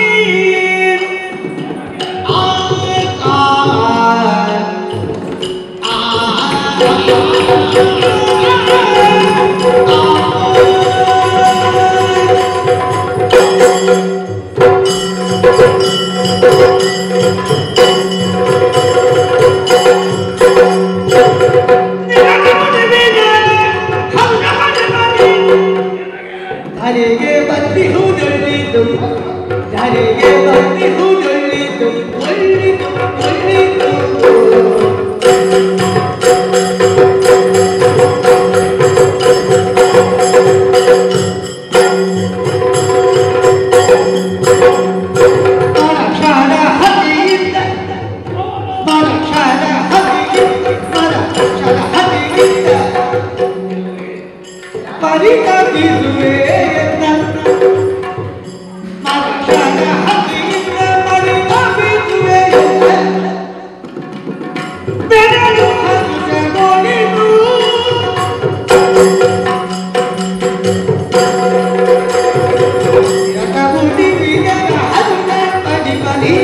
ಧರೆಗೆ ಬಂದಿಹುದೊಳ್ಳಿತು ಧರೆಗೆ ಬಂದಿಹುದೊಳ್ಳಿತು ಒಳ್ಳಿತು ಒಳ್ಳಿತು ಮರಕ್ಷರ ಹದಿಯಿಂದ ಮರಕ್ಷರ ಹದಿಯಿಂದ ಮರಕ್ಷರ ಹದಿಯಿಂದ ಪರಿತಪಿಸುವೆ ಮರಕ್ಷರ ಹದಿಯಿಂದ ಪರಿತಪಿಸುವೆ ಬೆರಳು ಹಸುಗಗೊಳಿದು ಯಕಮುಡಿವಿಗರ ಹಸುಗ ಪಡಿ ಪಡಿ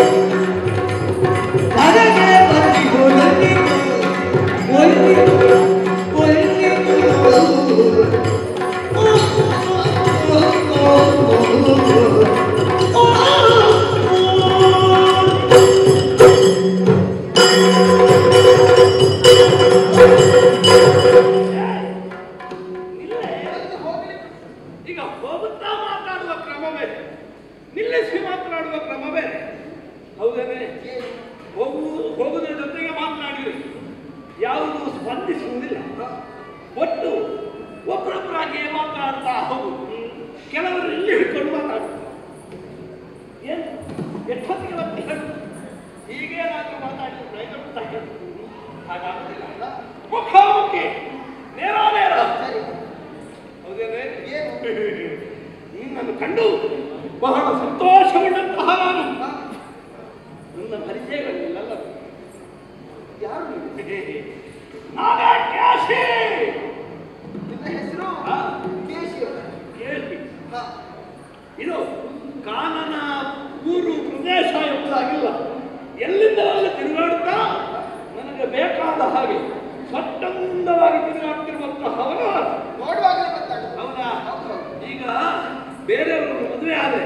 ಧರಗೆ ಬಂದಿ ಹೋಲಿತು ಒಲ್ಲಿತು ಒಲ್ಲಿತು ಈಗ ಹೋಗುತ್ತಾ ಮಾತಾಡುವ ಕ್ರಮ ಬೇರೆ ನಿಲ್ಲಿಸಿ ಮಾತನಾಡುವ ಕ್ರಮ ಬೇರೆ ಹೌದೇನೆ ಹೋಗುವುದು ಹೋಗುವುದರ ಜೊತೆಗೆ ಮಾತನಾಡಿರಿ ಯಾವುದು ಸ್ಪಂದಿಸುವುದಿಲ್ಲ ಒಟ್ಟು ಒಬ್ಬರೊಬ್ಬರಾಗಿಯೇ ಮಾತನಾಡ್ತಾ ಹೋಗುದು ಕೆಲವರು ಇಲ್ಲಿ ಹಿಡ್ಕೊಂಡು ಮಾತಾಡ್ತಾರೆ ಏನು ಎಷ್ಟೊತ್ತಿಗೆ ಮತ್ತೆ ಹೇಳು ಹೀಗೇನಾದ್ರೂ ಮಾತಾಡಿದ್ರೆ ಪ್ರಯೋಜನ ಉಂಟಾ ಹೇಳು ಹಾಗಾಗುದಿಲ್ಲ ಮುಖಾಮುಖಿ ನೇರ ನೇರ ಹೌದೇನೆ ನಿನ್ನನ್ನು ಕಂಡು ಬಹಳ ಸಂತೋಷಗೊಂಡಂತಹ ನಾನು ನನ್ನ ಪರಿಚಯಗಳಿಲ್ಲಲ್ಲ ಯಾರು ನೀನು? ನಾನೇ ಕ್ಯಾಶಿ ನಿನ್ನ ಹೆಸರು ಹಾ? ಕೇಶಿ ಅವರೇ. ಕೇಳಿ ಹಾ. ಇದು ಕಾನನ ಊರು ಪ್ರದೇಶ ಎಂಬುದಾಗಿಲ್ಲ ಎಲ್ಲಿಂದಲಲ್ಲಿ ತಿರುಗಾಡುತ್ತಾ ನನಗೆ ಬೇಕಾದ ಹಾಗೆ ಸ್ವಚ್ಛಂದವಾಗಿ ತಿರುಗಾಡ್ತಿರುವಂತಹವನು ನಾನು. ನೋಡುವಾಗಲೇ ಗೊತ್ತಾಗುತ್ತೆ ಹೌದಾ ಹೌದು. ಈಗ ಬೇರೆಯವರು ಮದುವೆ ಆದರೆ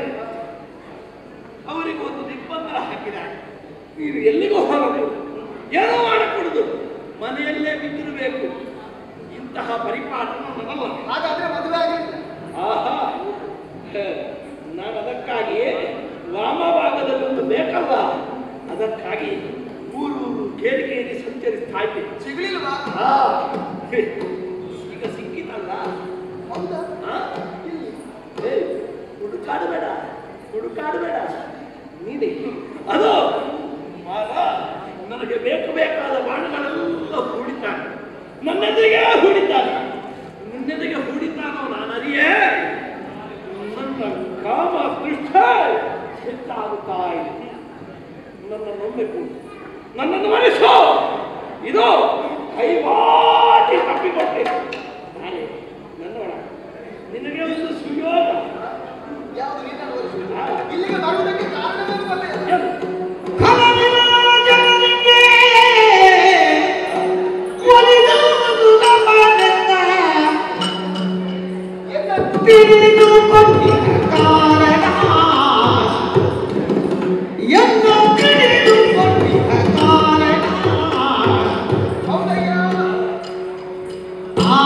ಅವರಿಗೆ ಒಂದು ನಿರ್ಬಂಧ ಹಾಕಿದ್ದಾರೆ ನೀನು ಎಲ್ಲಿಗೂ ಹೋಗಬೇಕು ಏನೋ ಮಾಡಕೂಡದು ಮನೆಯಲ್ಲೇ ಬಿದ್ದಿರಬೇಕು ಇಂತಹ ಪರಿಪಾಠ ನನ್ನಲ್ಲ ಹಾಗಾದ್ರೆ ಮದುವೆ ಆಗಲಿಲ್ಲ ಆಹಾ ಹೇ, ನಾನು ಅದಕ್ಕಾಗಿ ವಾಮಭಾಗದಲ್ಲಿ ಒಂದು ಬೇಕಲ್ಲ ಅದಕ್ಕಾಗಿ ಊರೂರು ಕೇರಿ ಕೇರಿ ಸಂಚರಿಸ್ತಾ ಇದ್ದೀನಿ ಸಿಗ್ಲಿಲ್ವಾ ಆ, ಹೇ, ಈಗ ಸಿಕ್ಕಿತಲ್ಲ ಹೌದಾ ಆ? ಏ, ಹುಡುಕಾಡಬೇಡ ಹುಡುಕಾಡಬೇಡ ನೀನೆ ಅದು ಮಾರ ನನಗೆ ಬೇಕು ಬೇಕಾದ ಬಾಣಗಳೆಲ್ಲ ಹೂಡಿದ್ದಾನೆ ನನ್ನೆದುರಿಗೆ ಹೂಡಿದ್ದಾನೆ ನಿನ್ನೆದುರಿಗೆ ಹೂಡಿದ್ದಾನೋ ನಾನು ಅರಿಯೇ ನನ್ನ ಕಾಮ ಪೃಷ್ಠ ಹೆಚ್ಚಾಗುತ್ತಾ ಇದೆ ನನ್ನ ನಂಬಬೇಕು ನನ್ನನ್ನು ಮರೆಸು ಇದು ಕೈವಾಟಿ ತಪ್ಪಿಕೊಟ್ಟೆ ನಾನೇ ನನ್ನೋಣ ನಿನಗೆ ಒಂದು ಸುಯೋಗ ಯಾವುದು ನಿನ್ನ ತೋರಿಸು ಇಲ್ಲಿಗೆ ಬರುವುದಕ್ಕೆ ಕಾರಣವೇನು ಬಲ್ಲೆ ಏನು? ಕಮಲರಾಜನಿಗೆ ಒಲಿದುವುದು ನಮ್ಮನೆಲ್ಲ ಏನನ್ನು ತಿಳಿದುಕೊಂಡಿದ್ದ ಕಾರಣ ಎಂದು ತಿಳಿದುಕೊಂಡಿದ್ದ ಕಾರಣ ಹೌದಯ್ಯ ಆ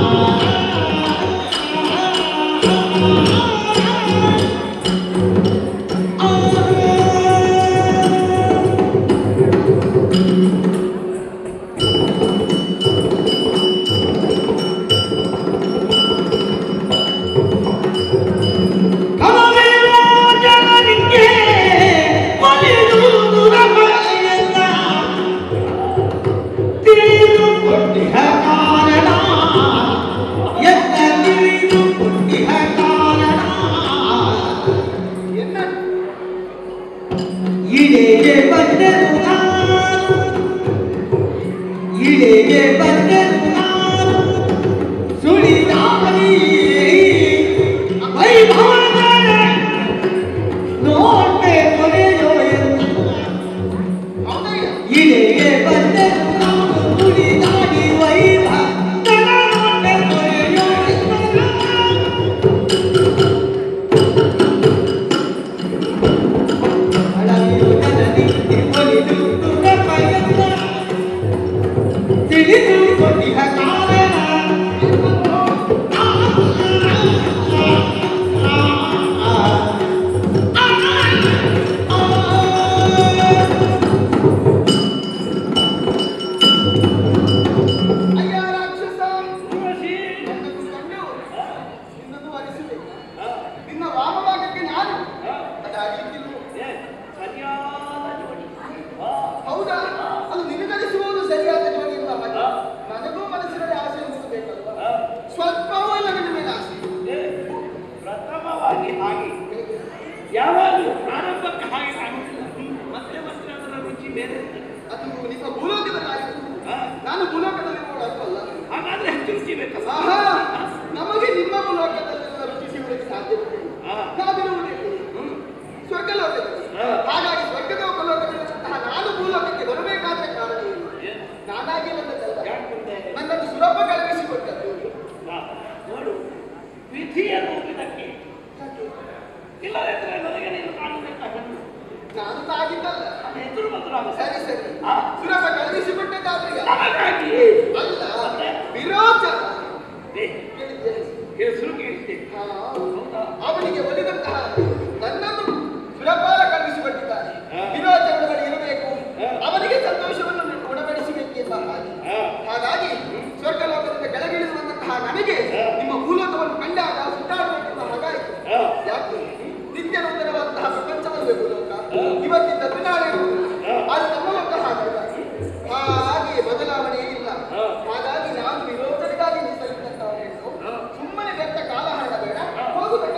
ಕಮಲರಾಜನಿಗೆ ಒಲಿದುವುದು ನಮ್ಮನೆಲ್ಲ ತಿಳಿದುಕೊಂಡಿಹ ಕಾರಣ ಎತ್ತ ತಿಳಿದುಕೊಂಡಿಹ ಕಾರಣ ಏನನ್ನು ಇಳೆಗೆ ಬಂದೆನು ನಾನು ಇಳೆಗೆ ಬಂದೆನು ನಾನು ಸುಳಿದಾಡಿ ವೈಭವದ ನೋಡುತ್ತಿದ್ದ ಆರಂಭಕ್ಕೆ ಹಾಗೆ ಕಾಣುತ್ತಿಲ್ಲ ಮತ್ತೆ ಮತ್ತೆ ಅದರ ರುಚಿ ಬೇರೆ ಇರ್ತದೆ. ಅದು ನಿಮ್ಮ ಭೂಲೋಕದಲ್ಲಿ ಆಗಿದೆ ಹಾ, ನಾನು ಭೂಲೋಕದಲ್ಲಿ ಅಲ್ಪಲ್ಲ ಹಾಗಾದ್ರೆ ಹೆಚ್ಚು ರುಚಿ ಬೇಕಲ್ಲ ಆಹಾ ನಮಗೆ ನಿಮ್ಮ ಭೂಲೋಕದಲ್ಲೆಲ್ಲ ರುಚಿ ಸಿಗುವುದಕ್ಕೆ ಸಾಧ್ಯವಿಲ್ಲ ಹಾ. ನಾವಿರುವುದೇ ಸ್ವರ್ಗಲೋಕದಲ್ಲಿ ಹಾ. ಹಾಗಾಗಿ ಸ್ವರ್ಗದ ಲೋಕದಲ್ಲಿರುವಂತಹ ನಾನು ಭೂಲೋಕಕ್ಕೆ ಬರಬೇಕಾದ ಕಾರಣ ಏನು ಏನು? ನಾನಾಗಿ ಬಂದದ್ದಲ್ಲ ಯಾಕಂದ್ರೆ ನನ್ನನ್ನು ಸುಲಭ ಕಳುಹಿಸಿಕೊಟ್ಟದ್ದು ಹಾ, ನೋಡು ವಿಧಿಯನ್ನು ಇದಕ್ಕೆ ಇಲ್ಲದಿದ್ರೆ ನನಗೆ ನೀನು ಕಾಣಬೇಕಾ ಹೆಣ್ಣು ನಾನು ತಾಗಿದ್ದಲ್ಲ ಎದುರು ಬದಲಾಗ ಸರಿ ಸರಿ ಹಾ. ಸುಲಭ ಕಳುಹಿಸಿಕೊಟ್ಟದ್ದಾದ್ರೆ ಯಾರು? ಹಾಗಾಗಿ ಅಲ್ಲ ವಿರೋಚನ ಏ, ಕೇಳಿದ್ದೆ ಹೆಸರು ಕೇಳ್ತೇನೆ ಹಾ. ಅವನಿಗೆ ಒಲಿದಂತಹ ನನ್ನನ್ನು ಸುಲಭಾರ ಕಳುಹಿಸಿಕೊಟ್ಟಿದ್ದಾನೆ ಹಾ. ವಿರೋಚನ ಬಳಿ ಇರಬೇಕು ಹಾ. ಅವನಿಗೆ ಸಂತೋಷವನ್ನು ಉಣಬಡಿಸಬೇಕು ಎಂಬ ಹಾಗೆ ಹಾ. ಹಾಗಾಗಿ ಸ್ವರ್ಗಲೋಕದಿಂದ ಕೆಳಗಿಳಿದುವಂತಹ ನನಗೆ ಹಾ. ನಿಮ್ಮ ಭೂಲೋಕವನ್ನು ಕಂಡಾಗ ಸುತ್ತಾಡಬೇಕೆಂಬ ಹಾಗಾಯಿತು ಹಾ. ಯಾಕೆ ನಿತ್ಯ ನೂತನವಾದಂತಹ ಪ್ರಪಂಚವಲ್ಲೇ ಭೂಲೋಕ ಹಾ. ಇವತ್ತಿದ್ದದ್ದು ನಾಳೆ ಇರುವುದು ಹಾ. ಅದು ನಮ್ಮ ಲೋಕ ಹಾಗಲ್ಲ ಹಾಗೆ ಬದಲಾವಣೆ ಇಲ್ಲ ಹಾ. ಹಾಗಾಗಿ ನಾನು ವಿರೋಧನೆಗಾಗಿ ಮೀಸಲಿಟ್ಟಂತವನೇನು ಹಾ. ಸುಮ್ಮನೆ ವ್ಯರ್ಥ ಕಾಲಹರಣ ಬೇಡ ಹಾ. ಹೋಗುತ್ತೇನೆ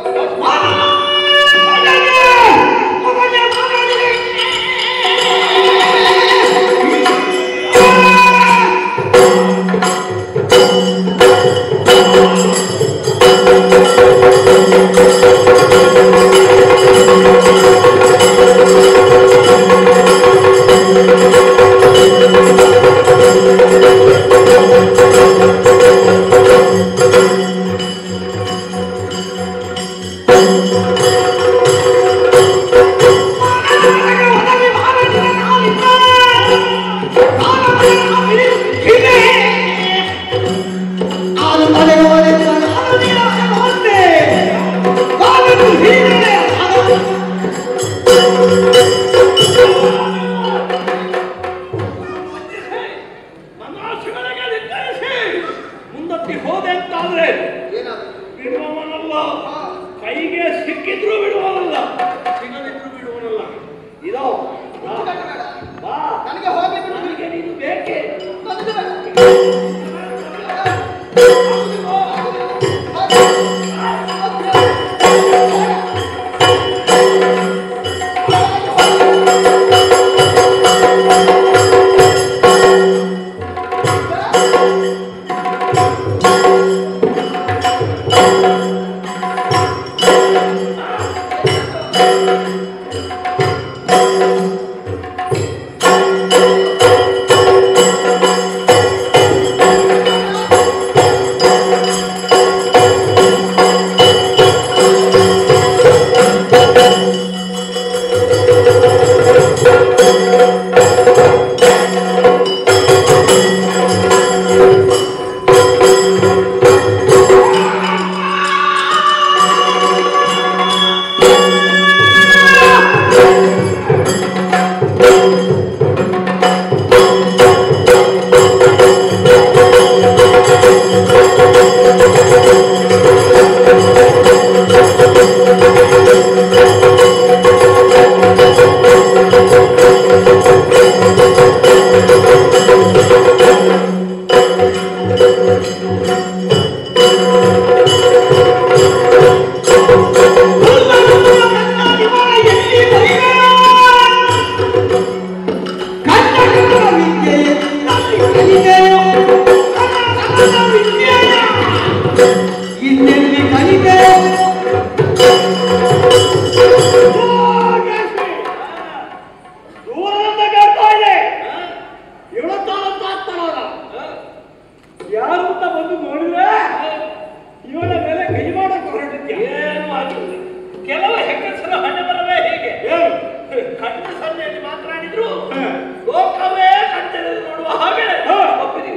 ಮನಸ್ಸುಗಳಿಗೆ ಧಿಕ್ಕರಿಸಿ ಮುಂದಕ್ಕೆ ಹೋದೆ ಅಂತಾದ್ರೆ ಏನಾದ್ರು ಬಿಡುವವನಲ್ಲ ಹಾ. ಕೈಗೆ ಸಿಕ್ಕಿದ್ರು ಬಿಡುವವನಲ್ಲ ಸಿಗದಿದ್ರು ಬಿಡುವವನಲ್ಲ ಇದೋ ಬಾ, ಹುಚ್ಚುಕಟ್ಟು ಬೇಡ ಬಾ ನನಗೆ ಹೋಗಿ ಬಿಡು ನನಗೆ ನೀನು ಬೇಕೇ ನನಗೆ ಬೇಡ ಇನ್ನೆಲ್ಲಿ ಕಲಿತೆ ದೂರದಿಂದ ಕೇಳ್ತಾ ಇದೆ ಇವಳತ್ತಾರಂತ ಆಗ್ತಾನವನ ಯಾರು ಅಂತ ಬಂದು ನೋಡಿದ್ರೆ ಇವನ ಮೇಲೆ ಕೈ ಮಾಡಕ್ಕೆ ಹೊರಟಿದ್ಯ ಏನು ಆಗಿಲ್ಲ ಕೆಲವು ಹೆಂಗಸರ ಹಣೆ ಬರವೇ ಹೇಗೆ ಕಣ್ಣ ಸನ್ನೆಯಲ್ಲಿ ಮಾತನಾಡಿದ್ರು ಲೋಕವೇ ಕಣ್ಣೆರೆದು ನೋಡುವ ಹಾಗೆ ಒಪ್ಪಿದೀವಿ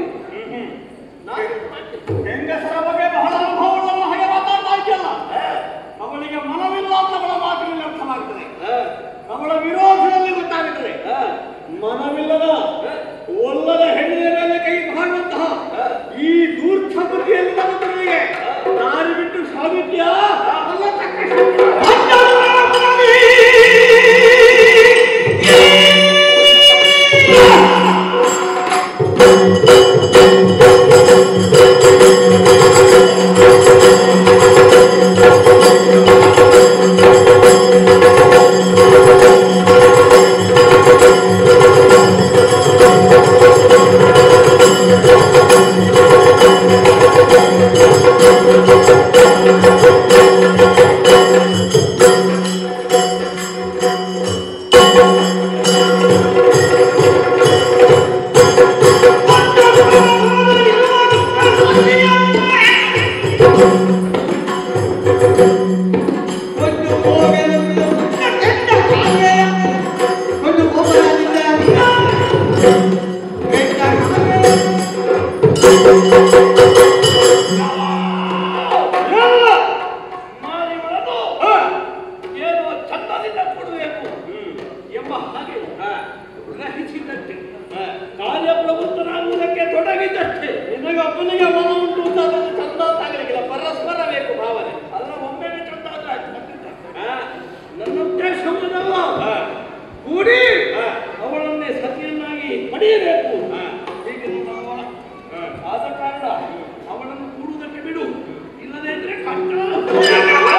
ಹೆಂಗಸರ ಬಗ್ಗೆ ಬಹಳ ಅನುಭವವುಳ್ಳ ಹಾಗೆ ಮಾತಾಡ್ತಾ ಇದೆಯಲ್ಲ ಅವಳಿಗೆ ಮನವಿಲ್ಲ ಅಂತ ಅವಳ ಮಾತಿನಲ್ಲಿ ಅರ್ಥವಾಗ್ತದೆ ಅವಳ ವಿರೋಧದಲ್ಲಿ ಗೊತ್ತಾಗುತ್ತದೆ ಮನವಿಲ್ಲದ ಒಲ್ಲದ ಹೆಣ್ಣಿನ ಮೇಲೆ ಕೈ ಮಾಡುವಂತಹ ಈ ದೂರ್ಥ ಬುದ್ಧಿಯಲ್ಲಿ ಬಂದವರಿಗೆ ದಾರಿ ಬಿಟ್ಟು ಸಾಗುತ್ಯ ಅಲ್ಲ ತಕ್ಕ ಎಂಬ ಹಾಗೆ ಗ್ರಹಿಸಿದ್ದಷ್ಟೇ ಕಾರ್ಯಪ್ರವೃತ್ತನಾಗುವುದಕ್ಕೆ ತೊಡಗಿದ್ದಷ್ಟೇ ನಿನಗೆ ಅಪ್ಪನಿಗೆ ಮನ ಉಂಟು ಅಂತ ಅದನ್ನು ಚಂದ ಅಂತಾಗಲಿಕ್ಕಿಲ್ಲ ಪರಸ್ಪರ ಬೇಕು ಭಾವನೆ ಅಲ್ಲ ಒಮ್ಮೆಲೆ ಚಂದ ಆದ್ರೆ ಆಯ್ತು ಖಂಡಿತ. ಆ, ನನ್ನ ಉದ್ದೇಶ ಏನಲ್ಲ? ಕೂಡಿ ಅವಳನ್ನೇ ಸತಿಯನ್ನಾಗಿ ಪಡೆಯಬೇಕು ಹೀಗೆ ನನ್ನ ಅವಳ ಆದ ಕಾರಣ ಅವಳನ್ನು ಕೂಡುವುದಕ್ಕೆ ಬಿಡು ಇಲ್ಲದೇ ಇದ್ರೆ ಕಷ್ಟ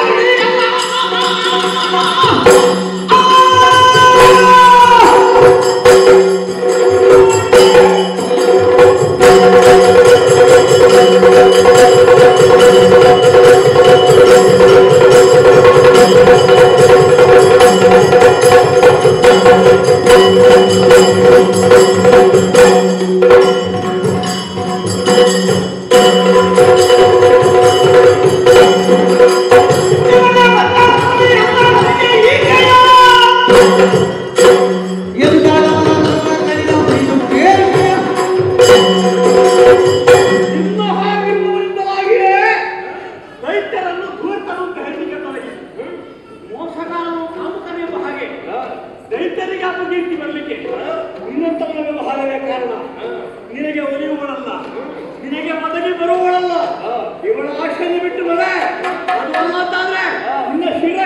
ನಿಮ್ಮ ಹಾಗಿರುವುದರಿಂದಾಗಿಯೇ ದೈತ್ಯರನ್ನು ಧೂರ್ತರು ಅಂತ ಹೇಳಲಿಕ್ಕೆ ತೊಡಗಿ ಮೋಸಗಾರನು ಕಾಮುಕನ ಎಂಬ ಹಾಗೆ ದೈತ್ಯರಿಗೆ ಅಪಕೀರ್ತಿ ಬರಲಿಕ್ಕೆ ನಿನ್ನಂತವನ ವ್ಯವಹಾರವೇ ಕಾರಣ ನಿನಗೆ ಒಲಿಯುವಳಲ್ಲ ನಿನಗೆ ಮದಗಿ ಬರುವಳಲ್ಲ ಇವಳ ಆಶೆಯನ್ನು ಬಿಟ್ಟು ಮಗ ಅದು ಅಲ್ಲ ಅಂತಾದ್ರೆ ನಿನ್ನ ಶಿರ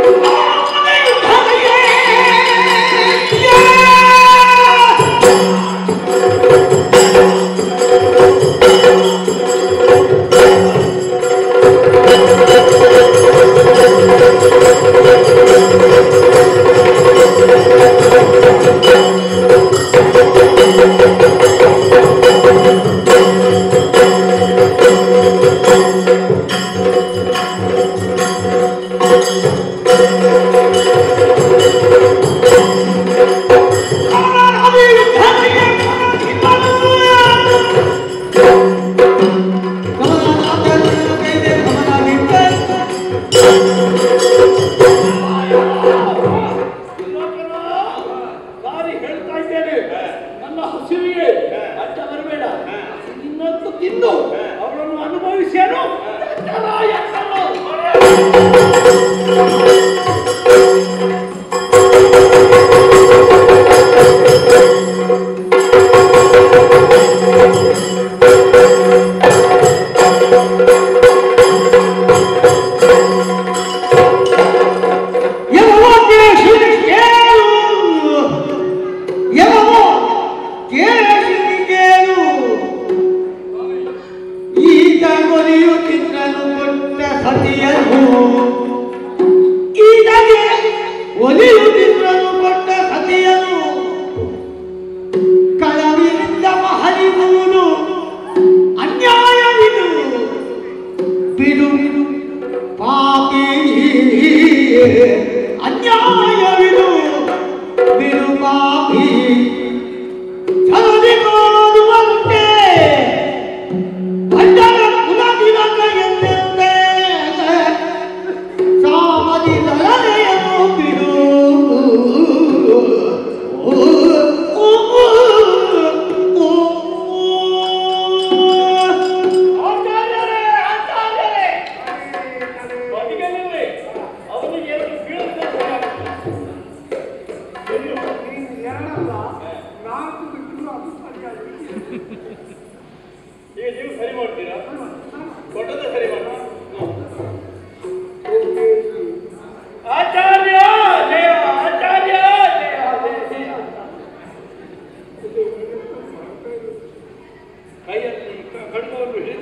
ದಾರಿ ಹೇಳ್ತಾ ಇದ್ದೇನೆ ನನ್ನ ಹಸಿವಿಗೆ ಅಡ್ಡ ಬರಬೇಡ ನಿನ್ನಂತೂ ತಿಂದು ಅವಳನ್ನು ಅನುಭವಿಸೇನು ಈತ ಒಲಿಯುತ್ತಿದ್ದನು ಕೊಟ್ಟ ಸತಿಯನ್ನು ಈತಗೆ ಒಲಿಯುತ್ತಿದ್ದನು ಕೊಟ್ಟ ಸತಿಯನ್ನು ಕಳವಿನಿಂದ ಹರಿಯುವುದು ಅನ್ಯಾಯವಿದು ಬಿಡು ಪಾಪಿ ಅನ್ಯಾಯವಿದು ಬಿಡು ಪಾಪಿ ಚಲದಿರುವಂತೆ ಭಂಡರ ಕುಲದಿನಕ ಎಂದೆಂದೇ ಸಾಮದಿ ದಳನೆಯನ್ನು ಬಿಡು ಓ, ಓ, ಓ, ಓ. ಆಚಾರ್ಯರೇ, ಆಚಾರ್ಯರೇ! ಬದಿಗಲ್ಲಿರ್ರಿ. ಅವನಿಗೆ ಎರಡು ಬೀಳದ ಈಗ ನೀವು ಸರಿ ಮಾಡ್ತೀರಾ ದೊಡ್ಡದ ಸರಿ ಮಾಡಿ ಆಚಾರ್ಯ ಜಯ ಆಚಾರ್ಯ ಜಯ ಜಯ ಕೈಯಲ್ಲಿ ಕ- ಕಣ್ಣನ್ನು ಹಿಡಿದು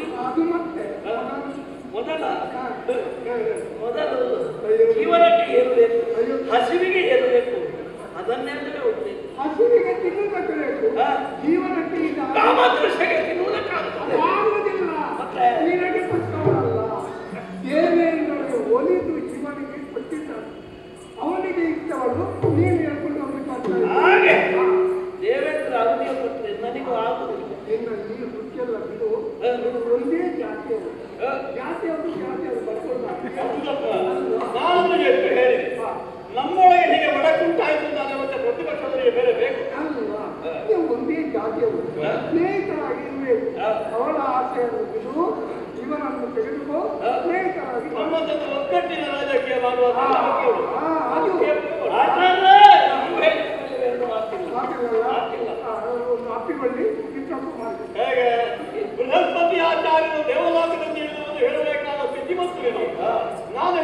ಮೊದಲ ಮೊದಲು ಜೀವನಕ್ಕೆ ಏರಬೇಕು ಹಸಿವಿಗೆ ಏರಬೇಕು ಅದನ್ನೆಲ್ಲವೇ ಹೋಗ್ಬೇಕು ಹಸಿವಿಗೆ ತಿನ್ನುವುದಕ್ಕೆ ಬೇಕು ಜೀವನಕ್ಕೆ ಈಗ ಕಾಮದೃಶ್ಯಕ್ಕೆ ತಿನ್ನುವುದಕ್ಕಾಗುತ್ತದೆ ಆಗುವುದಿಲ್ಲ ಮತ್ತೆ? ನಿನಗೆ ಕೊಟ್ಟವರಲ್ಲ ದೇವೇಂದ್ರನಿಗೆ ಒಲಿದು ಶಿವನಿಗೆ ಕೊಟ್ಟಿದ್ದಾನೆ ಅವನಿಗೆ ಇಷ್ಟವನ್ನು ನೀನು ಹೇಳ್ಕೊಂಡು ಹೋಗ್ಬೇಕಾಗ್ತದೆ ಹಾಗೆ ದೇವೇಂದ್ರ ಅವಧಿಯ ಕೊಟ್ಟರೆ ನನಗೂ ಆಗುದಿಲ್ಲ ನಿನ್ನ ಈ ಹುಚ್ಚೆಲ್ಲ ಬಿಡು ಹ. ನೀನು ಒಂದೇ ಜಾತಿಯವರು ಹ? ಜಾತಿಯವರು ಜಾತಿಯವರು ಬರ್ಕೊಂಡು ಹೌದಪ್ಪ. ನಾನು ಎಷ್ಟು ಹೇಳಿದೆ ನಮ್ಮೊಳಗೆ ಹೀಗೆ ಒಡಕುಂಟಾಯ್ತು ಅಂತಾದ್ರೆ ಮತ್ತೆ ಪ್ರತಿಪಕ್ಷದವರಿಗೆ ಬೇರೆ ಬೇಕು ಅಲ್ವಾ ನೀವು ಒಂದೇ ಜಾತಿಯವರು ಹ. ಸ್ನೇಹಿತರಾಗಿರ್ಬೇಕು ಹ. ಅವಳ ಆಸೆಯನ್ನು ಬಿಡು ಇವನನ್ನು ತೆಗೆದುಕೋ ಹ. ಸ್ನೇಹಿತರಾಗಿ ನಮ್ಮದೊಂದು ಒಗ್ಗಟ್ಟಿನ ರಾಜಕೀಯ ಮಾಡುವ ಹಾ, ಹಾ, ಅದು. ಆಚಾರ್ಯ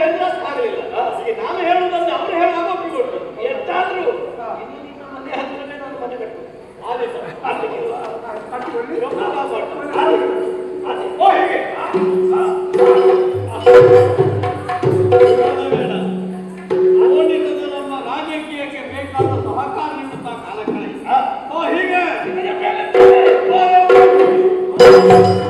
ಬೆಂಬಲಿಸ್ತಾಗಲಿಲ್ಲ ಈಗ ನಾನು ಹೇಳುವುದಂದ್ರೆ ಅವರು ಹೇಳುವಾಗ ಒಪ್ಪಿಕೊಟ್ರು ಎಷ್ಟಾದ್ರೂ ಇನ್ನು ನಿಮ್ಮ ಮನೆ ಹತ್ರನೇ ನಾನು ಮನೆ ಕಟ್ಟು ಆದ್ರೆ ಸರ್ ಆಗ್ಲಿಕ್ಕಿಲ್ವಾ? ರೊಕ್ಕ ಕಾಪಾಡ್ತು. ಆದ್ರೆ, ಆದ್ರೆ, ಓ ಹೀಗೆ ಆ, ಆ, ಆ. ಬೇಡ. ಅವನಿಂದ ನಮ್ಮ ರಾಜಕೀಯಕ್ಕೆ ಬೇಕಾದ ಸಹಕಾರ ನೀಡುತ್ತಾ ಕಾಲ ಕಳೆಯಿತು. ಓ ಹೀಗೆ ಓ,